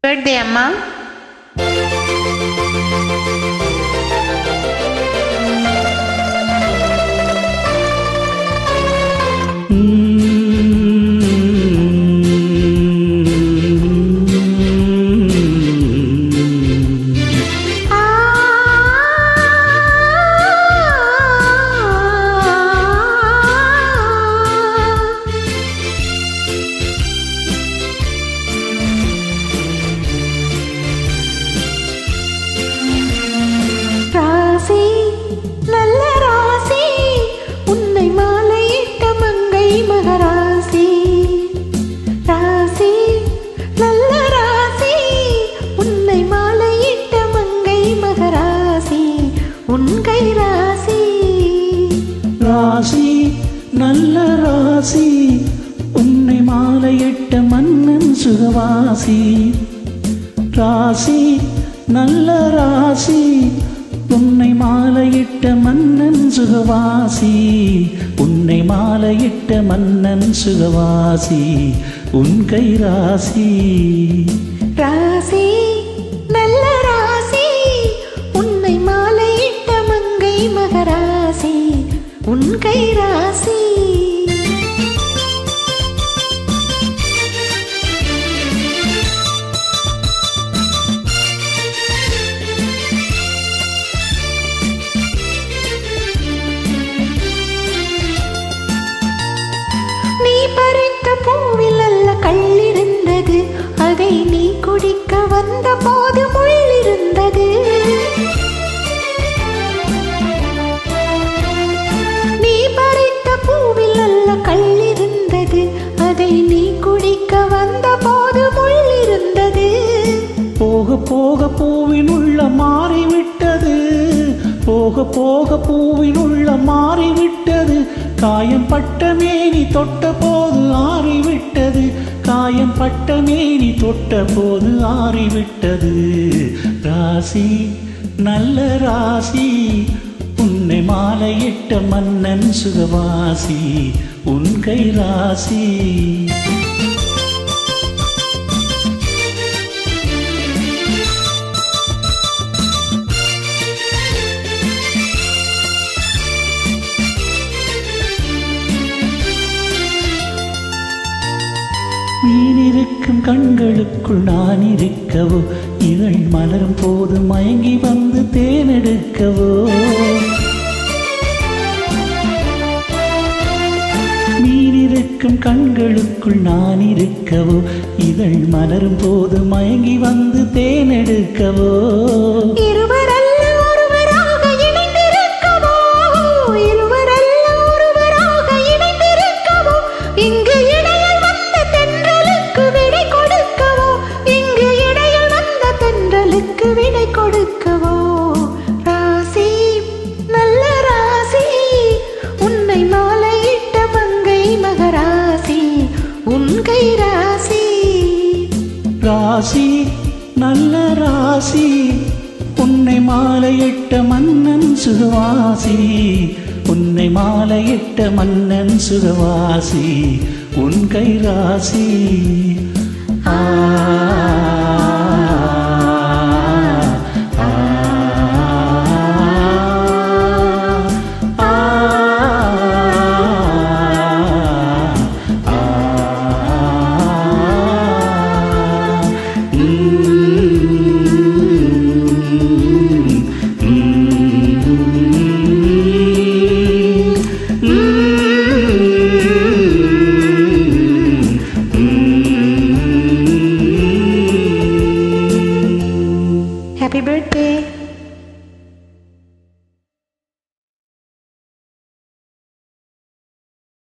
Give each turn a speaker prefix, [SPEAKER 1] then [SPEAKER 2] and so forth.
[SPEAKER 1] birthday அம்மா
[SPEAKER 2] ராசி நல்ல ராசி உன்னை மாலையிட்ட மங்கை மகராசி ராசி நல்ல ராசி உன்னை மாலையிட்ட மங்கை மகராசி உன் கை ராசி
[SPEAKER 3] ராசி நல்ல ராசி உன்னை மாலையிட்ட மன்னன் சுகவாசி ராசி நல்ல ராசி உன்னை மாலையிட்ட மன்னன் சுகவாசி உன்னை மாலையிட்ட மன்னன் சுகவாசி உன் கை ராசி
[SPEAKER 2] ராசி நல்ல ராசி உன்னை மாலையிட்ட மங்கை மகராசி உன் கை ராசி நீ பறித்த பூவில் அல்ல கள்ளிருந்தது அதை நீ குடிக்க வந்த போது முள்ளிருந்தது நீ பறித்த பூவில் அல்ல கள்ளிருந்தது அதை நீ குடிக்க வந்த போது முள்ளிருந்தது
[SPEAKER 3] போக போக பூவின் உள்ள மாறிவிட்டது போக போக பூவின் உள்ள மாறிவிட்டது காயம் பட்ட மேனி தொட்ட போது ஆறிவிட்டது காயம் பட்ட மேனி தொட்ட போது ஆறிவிட்டது ராசி நல்ல ராசி உன்னை மாலையிட்ட மன்னன் சுகவாசி உன் கை ராசி மீனிருக்கும் கண்களுக்குள் நான் இருக்கவோ இதழ் மலரும் போது மயங்கி வந்து தேனெடுக்கவோ மீனிருக்கும் கண்களுக்குள் நான் இருக்கவோ இதழ் மலரும் போது மயங்கி வந்து தேனெடுக்கவோ
[SPEAKER 2] இருவரல்ல ஒருவராக இணைந்திருக்கவோ இருவரல்ல ஒருவராக இணைந்திருக்கவோ இங்கு இடையில் வந்த தென்றலுக்கு விடை கொடுக்கவோ இங்கு இடையில் வந்த தென்றலுக்கு விடை கொடுக்கவோ ராசி நல்ல ராசி உன்னை மாலையிட்ட மங்கை மகராசி உன் கை ராசி
[SPEAKER 3] ராசி நல்ல ராசி உன்னை மாலையிட்ட மன்னன் சுகவாசி உன்னை மாலையிட்ட மன்னன் சுகவாசி உன் கை ராசி ஆ